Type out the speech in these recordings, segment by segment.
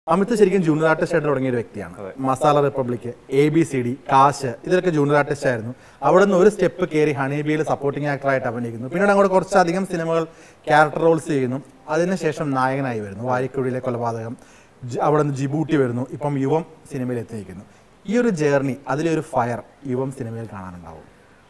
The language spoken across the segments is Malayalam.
അമിത് ശരിക്കും ജൂനിയർ ആർട്ടിസ്റ്റ് ആയിട്ട് തുടങ്ങിയ ഒരു വ്യക്തിയാണ് Masala Republic A B C D കാശ് ഇതിലൊക്കെ ജൂനിയർ ആർട്ടിസ്റ്റ് ആയിരുന്നു അവിടെ നിന്ന് ഒരു സ്റ്റെപ്പ് കയറി ഹണിബിയിൽ സപ്പോർട്ടിംഗ് ആക്ടറായിട്ട് അഭിനയിക്കുന്നു പിന്നീട് അങ്ങോട്ട് കുറച്ചധികം സിനിമകൾ ക്യാരക്ടർ റോൾസ് ചെയ്യുന്നു അതിനുശേഷം നായകനായി വരുന്നു വാരിക്കുഴിയിലെ കൊലപാതകം ജി- അവിടെ നിന്ന് ജിബൂട്ടി വരുന്നു ഇപ്പം യുവം സിനിമയിൽ എത്തിയിരിക്കുന്നു ഈ ഒരു ജേർണി അതിലൊരു ഫയർ യുവം സിനിമയിൽ കാണാനുണ്ടാവും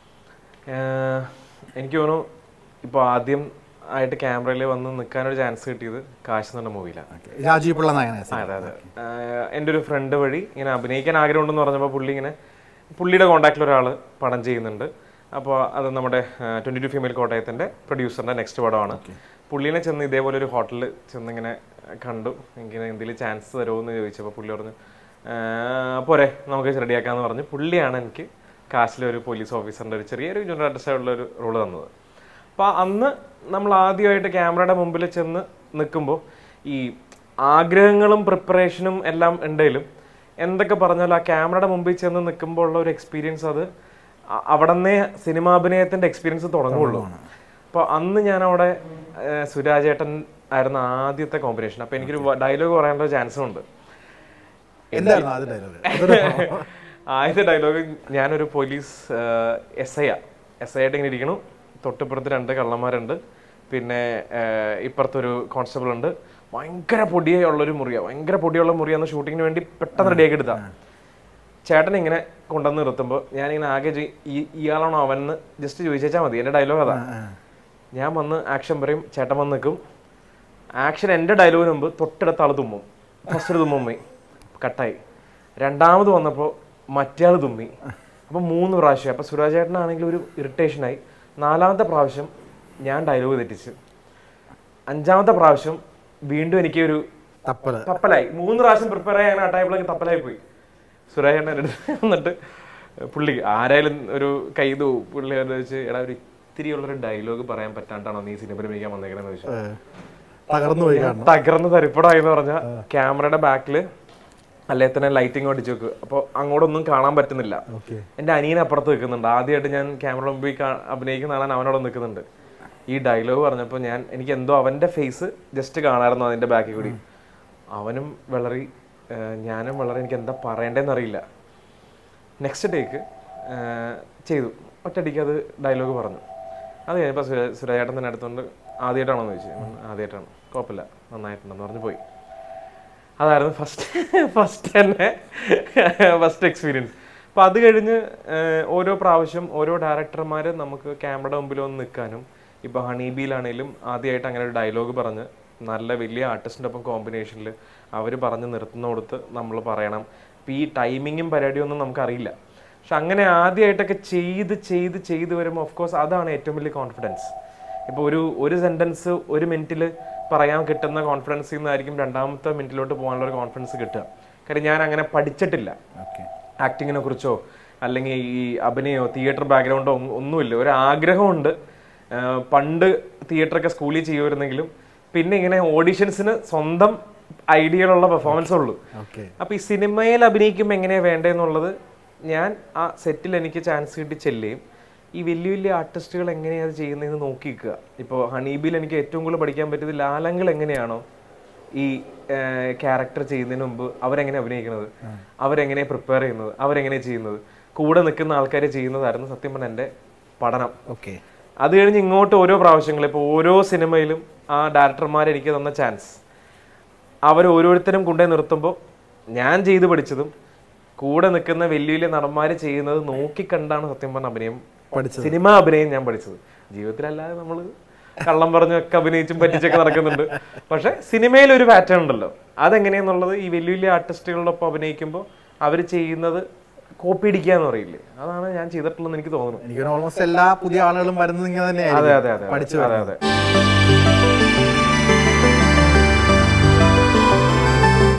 ഏഹ് എനിക്ക് തോന്നുന്നു ഇപ്പോൾ ആദ്യം ആയിട്ട് ക്യാമറയിൽ വന്ന് നിൽക്കാനൊരു ചാൻസ് കിട്ടിയത് കാശ് എന്ന മൂവിയിലാണ് രാജീവ് പിള്ള നായകനായ സിനിമ. അതെ അതെ ഏഹ് എൻ്റെ ഒരു ഫ്രണ്ട് വഴി ഇങ്ങനെ അഭിനയിക്കാൻ ആഗ്രഹമുണ്ടെന്ന് പറഞ്ഞപ്പോൾ പുള്ളി ഇങ്ങനെ പുള്ളിയുടെ കോണ്ടാക്റ്റിൽ ഒരാൾ പടം ചെയ്യുന്നുണ്ട് അപ്പോൾ അത് നമ്മുടെ ട്വൻറ്റി ടു ഫീമെയിൽ കോട്ടയത്തിൻ്റെ പ്രൊഡ്യൂസറിൻ്റെ നെക്സ്റ്റ് പടമാണ് പുള്ളീനെ ചെന്ന് ഇതേപോലെ ഒരു ഹോട്ടലിൽ ചെന്ന് ഇങ്ങനെ കണ്ടു എനിക്ക് എന്തെങ്കിലും ചാൻസ് തരുമോ എന്ന് ചോദിച്ചപ്പോൾ പുള്ളി പറഞ്ഞു "ഏഹ് പോരെ നമുക്ക് റെഡിയാക്കാമെന്ന് പറഞ്ഞ് പുള്ളിയാണ് എനിക്ക് കാശിലെ ഒരു പോലീസ് ഓഫീസറിൻ്റെ ഒരു ചെറിയൊരു ജൂനിയർ ആർട്ടിസ്റ്റായിട്ടുള്ള ഒരു റോള് തന്നത് അപ്പോൾ അന്ന് നമ്മൾ ആദ്യമായിട്ട് ക്യാമറയുടെ മുമ്പിൽ ചെന്ന് നിൽക്കുമ്പോൾ ഈ ആഗ്രഹങ്ങളും പ്രിപ്പറേഷനും എല്ലാം ഉണ്ടെങ്കിലും എന്തൊക്കെ പറഞ്ഞാലും ആ ക്യാമറയുടെ മുമ്പിൽ ചെന്ന് നിൽക്കുമ്പോൾ ഉള്ള ഒരു എക്സ്പീരിയൻസ് അത് അ- അവിടുന്ന് സിനിമാഭിനയത്തിന്റെ എക്സ്പീരിയൻസ് തുടങ്ങുള്ളൂ അപ്പോൾ അന്ന് ഞാൻ അവിടെ ഏഹ്, സുരാജേട്ടൻ ആയിരുന്ന ആദ്യത്തെ കോമ്പിനേഷൻ അപ്പോൾ എനിക്കൊരു ഡയലോഗ് പറയാനുള്ള ചാൻസും ഉണ്ട് എന്തായിരുന്നു ആദ്യ ഡയലോഗ് ആദ്യത്തെ ഡയലോഗ് ഞാനൊരു പോലീസ് എസ് ഐ ആ എസ് ഐ ആയിട്ട് ഇങ്ങനെ ഇരിക്കണു തൊട്ടിപ്പുറത്ത് രണ്ട് കള്ളന്മാരുണ്ട് പിന്നെ ഏഹ്, ഇപ്പുറത്തൊരു കോൺസ്റ്റബിൾ ഉണ്ട് ഭയങ്കര പൊടിയുള്ളൊരു മുറിയാണ് ഭയങ്കര പൊടിയുള്ള മുറിയാന്ന് ഷൂട്ടിങ്ങിന് വേണ്ടി പെട്ടെന്ന് റെഡിയാക്കി എടുത്താ ചേട്ടൻ ഇങ്ങനെ കൊണ്ടുവന്ന് നിർത്തുമ്പോൾ ഞാനിങ്ങനെ ആകെ ചെയ്- ഈ ഇയാളാണോ അവനെന്ന് ജസ്റ്റ് ചോദിച്ചാൽ മതി എൻ്റെ ഡയലോഗ് അതാ ഞാൻ വന്ന് ആക്ഷൻ പറയും ചേട്ടൻ വന്ന് നിൽക്കും ആക്ഷൻ എൻ്റെ ഡയലോഗിന് മുമ്പ് തൊട്ടടുത്ത ആൾ തുമ്മും ഫസ്റ്റ് ഒരു തുമ്മുമ്മി കട്ടായി രണ്ടാമത് വന്നപ്പോൾ മറ്റേ ആൾ തുമ്മി അപ്പോൾ മൂന്ന് പ്രാവശ്യം അപ്പോൾ സുരാജ് ചേട്ടനാണെങ്കിൽ ഒരു ഇറിറ്റേഷനായി നാലാമത്തെ പ്രാവശ്യം ഞാൻ ഡയലോഗ് തെറ്റിച്ച് അഞ്ചാമത്തെ പ്രാവശ്യം വീണ്ടും എനിക്ക് ഒരു തപ്പല് തപ്പലായി മൂന്ന് പ്രാവശ്യം പ്രിപ്പയർ ആയി അങ്ങനെ അട്ടായപ്പോഴേക്ക് തപ്പലായി പോയി സുരാജ് ചേട്ടൻ എൻ്റെ അടുത്ത് വന്നിട്ട് പുള്ളി ആരായാലും ഒരു കൈതു പുള്ളി എന്ന് വെച്ച് എടാ ഒരു ഇത്തിരി ഉള്ളൊരു ഡയലോഗ് പറയാൻ പറ്റാണ്ടാണോ നീ സിനിമയിൽ അഭിനയിക്കാൻ വന്നേക്കണെന്ന് ചോദിച്ചു ഏഹ്, തകർന്നു പോയി കാണണം തകർന്ന് തരിപ്പടായി എന്ന് പറഞ്ഞാൽ ക്യാമറയുടെ ബാക്കിൽ അല്ലേ തന്നെ ലൈറ്റിംഗ് അടിച്ചു വെക്കുക അപ്പോൾ അങ്ങോട്ടൊന്നും കാണാൻ പറ്റുന്നില്ല ഓക്കെ എൻ്റെ അനിയൻ അപ്പുറത്ത് നിൽക്കുന്നുണ്ട് ആദ്യമായിട്ട് ഞാൻ ക്യാമറ മുമ്പിൽ കാ- അഭിനയിക്കുന്ന ആളാണ് അവനവിടെ നിൽക്കുന്നുണ്ട് ഈ ഡയലോഗ് പറഞ്ഞപ്പോൾ ഞാൻ എനിക്ക് എന്തോ അവൻ്റെ ഫേസ് ജസ്റ്റ് കാണാമായിരുന്നു അതിൻ്റെ ബാക്കിൽ കൂടി അവനും വളരെ ഏഹ്, ഞാനും വളരെ എനിക്ക് എന്താ പറയണ്ടേന്ന് അറിയില്ല നെക്സ്റ്റ് ടേക്ക് ചെയ്തു ഒറ്റയടിക്ക് അത് ഡയലോഗ് പറഞ്ഞു അത് കഴിഞ്ഞപ്പോൾ സുര- സുരേട്ടൻ തന്നെ അടുത്തുകൊണ്ട് ആദ്യമായിട്ടാണോ എന്ന് ചോദിച്ചു ഞാൻ പറഞ്ഞു, ആദ്യമായിട്ടാണ് കുഴപ്പമില്ല നന്നായിട്ടുണ്ടെന്ന് പറഞ്ഞ് പോയി അതായിരുന്നു ഫസ്റ്റ് ഫസ്റ്റ് തന്നെ ഫസ്റ്റ് എക്സ്പീരിയൻസ് അപ്പോൾ അത് കഴിഞ്ഞ് ഏഹ്, ഓരോ പ്രാവശ്യം ഓരോ ഡയറക്ടർമാർ നമുക്ക് ക്യാമറയുടെ മുമ്പിൽ വന്ന് നിൽക്കാനും ഇപ്പോൾ ഹണീബിയിലാണേലും ആദ്യമായിട്ട് അങ്ങനെ ഒരു ഡയലോഗ് പറഞ്ഞ് നല്ല വലിയ ആർട്ടിസ്റ്റിൻ്റെ ഒപ്പം കോമ്പിനേഷനിൽ അവർ പറഞ്ഞ് നിർത്തുന്നിടത്ത് നമ്മൾ പറയണം ഇപ്പോൾ ഈ ടൈമിങ്ങും പരിപാടിയൊന്നും നമുക്കറിയില്ല പക്ഷെ അങ്ങനെ ആദ്യമായിട്ടൊക്കെ ചെയ്ത് ചെയ്ത് ചെയ്ത് വരുമ്പോൾ ഓഫ് കോഴ്സ് അതാണ് ഏറ്റവും വലിയ കോൺഫിഡൻസ് ഇപ്പോൾ ഒരു ഒരു സെന്റൻസ് ഒരു മിനിറ്റിൽ പറയാൻ കിട്ടുന്ന കോൺഫിഡൻസിൽ നിന്നായിരിക്കും രണ്ടാമത്തെ മിനിറ്റിലോട്ട് പോകാനുള്ള ഒരു കോൺഫിഡൻസ് കിട്ടുക കാര്യം ഞാൻ അങ്ങനെ പഠിച്ചിട്ടില്ല ഓക്കെ ആക്ടിങ്ങിനെ കുറിച്ചോ അല്ലെങ്കിൽ ഈ അഭിനയോ തിയേറ്റർ ബാക്ക്ഗ്രൗണ്ടോ ഒന്നുമില്ല ഒരു ആഗ്രഹമുണ്ട് ആഹ് പണ്ട് തിയേറ്ററൊക്കെ സ്കൂളിൽ ചെയ്യുമായിരുന്നെങ്കിലും പിന്നെ ഇങ്ങനെ ഓഡീഷൻസിന് സ്വന്തം ഐഡിയയിലുള്ള പെർഫോമൻസ് ഉള്ളൂ ഓക്കെ അപ്പൊ ഈ സിനിമയിൽ അഭിനയിക്കുമ്പോൾ എങ്ങനെയാ വേണ്ടതെന്നുള്ളത് ഞാൻ ആ സെറ്റിൽ എനിക്ക് ചാൻസ് കിട്ടി ചെല്ലുകയും ഈ വലിയ വലിയ ആർട്ടിസ്റ്റുകൾ എങ്ങനെയാണ് അത് ചെയ്യുന്നതെന്ന് നോക്കി നിൽക്കുക ഇപ്പോൾ ഹണീബിയിൽ എനിക്ക് ഏറ്റവും കൂടുതൽ പഠിക്കാൻ പറ്റിയത് ലാലങ്ങൾ എങ്ങനെയാണോ ഈ ക്യാരക്ടർ ചെയ്യുന്നതിന് മുമ്പ് അവരെങ്ങനെ അഭിനയിക്കുന്നത് അവരെങ്ങനെ പ്രിപ്പയർ ചെയ്യുന്നത് അവരെങ്ങനെ ചെയ്യുന്നത് കൂടെ നിൽക്കുന്ന ആൾക്കാർ ചെയ്യുന്നതായിരുന്നു സത്യം പറഞ്ഞ എൻ്റെ പഠനം ഓക്കെ അത് കഴിഞ്ഞ് ഇങ്ങോട്ട് ഓരോ പ്രാവശ്യങ്ങൾ ഇപ്പോൾ ഓരോ സിനിമയിലും ആ ഡയറക്ടർമാർ എനിക്ക് തന്ന ചാൻസ് അവർ ഓരോരുത്തരും കൊണ്ടേ നിർത്തുമ്പോൾ ഞാൻ ചെയ്ത് പഠിച്ചതും കൂടെ നിൽക്കുന്ന വലിയ വലിയ നടന്മാർ ചെയ്യുന്നത് നോക്കിക്കണ്ടാണ് സത്യം പറഞ്ഞ അഭിനയം പഠിച്ചത് സിനിമ അഭിനയം ഞാൻ പഠിച്ചത് ജീവിതത്തിലല്ലാതെ നമ്മൾ കള്ളം പറഞ്ഞൊക്കെ അഭിനയിച്ചും പറ്റിച്ചൊക്കെ നടക്കുന്നുണ്ട് പക്ഷെ സിനിമയിൽ ഒരു പാറ്റേൺ ഉണ്ടല്ലോ അതെങ്ങനെയാന്നുള്ളത് ഈ വലിയ വലിയ ആർട്ടിസ്റ്റുകളുടെ ഒപ്പം അഭിനയിക്കുമ്പോൾ അവർ ചെയ്യുന്നത് കോപ്പി അടിക്കുക എന്ന് പറയില്ലേ അതാണ് ഞാൻ ചെയ്തിട്ടുള്ളതെന്ന് എനിക്ക് തോന്നുന്നു എനിക്ക് ഓൾമോസ്റ്റ് എല്ലാ പുതിയ ആളുകളും വരുന്നത് ഇങ്ങനെ അതെ അതെ തന്നെയായിരിക്കും അതെ പഠിച്ചു അതെ അതെ